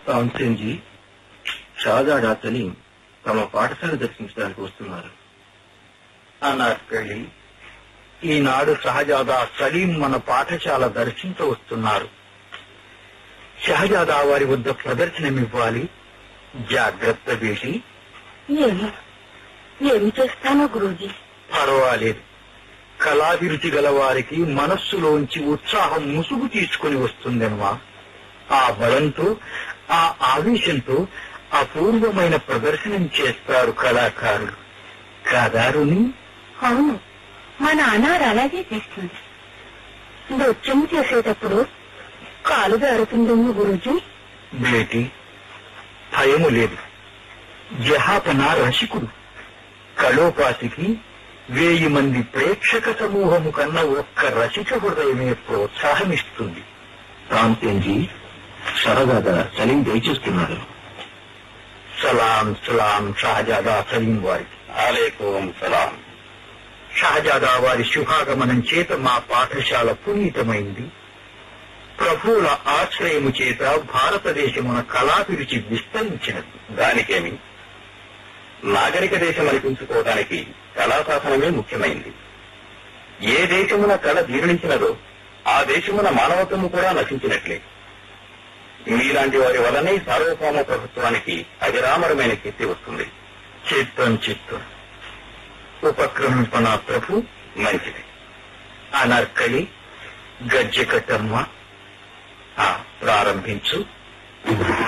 కాంచంజీ షాజాడా సలీం తమ పాఠశాల దర్శించడానికి వస్తున్నారు అనార్కలి ఈనాడు షహజాదా సలీం మన పాఠశాల దర్శించ వస్తున్నారు షహజాదా వారి వద్ద ప్రదర్శనమివ్వాలి జాగ్రత్త వేసి ఏమి ఏమి చేస్తానో గురూజీ పర్వాలేదు కళాభిరుచి గల వారికి మనస్సులోంచి ఉత్సాహం ముసుగు తీసుకుని వస్తుందమ్మా ఆ బలంతో ఆ ఆవేశంతో అపూర్వమైన ప్రదర్శనం చేస్తారు కళాకారులు కాదారుని అవును మా నాన్న అలాగే చేస్తుంది నృత్యం చేసేటప్పుడు కాలు జారుతుందేమో గురూజీ బేటి భయము లేదు జహాపన రసికుడు కళోపాసికి వేయి మంది ప్రేక్షక సమూహము కన్నా ఒక్క రసిక హృదయమే ప్రోత్సాహమిస్తుంది కాంచంజీ షహజాదా సలీం దయచేస్తున్నారు సలాం సలాం షహజాదా సలీం వారికి ఆలేకోం సలాం షహజాదా వారి శుభాగమనం చేత మా పాఠశాల పునీతమైంది ప్రభువుల ఆశ్రయము చేత భారతదేశమున కళాభిరుచి విస్తరించినది దానికేమి నాగరిక దేశం అనిపించుకోవడానికి కళాశాసనమే ముఖ్యమైంది ఏ దేశమున కళ జీర్ణించినదో ఆ దేశమున మానవత్వము కూడా నశించినట్లే మీలాంటి వారి వలనే సార్వభౌమ ప్రభుత్వానికి అవిరామరమైన కీర్తి వస్తుంది చిత్తం చిత్తం ఉపక్రమింపన ప్రభు మంచిది అనర్కలి గజ్జెకట్టమ్మ ఆ, ప్రారంభించు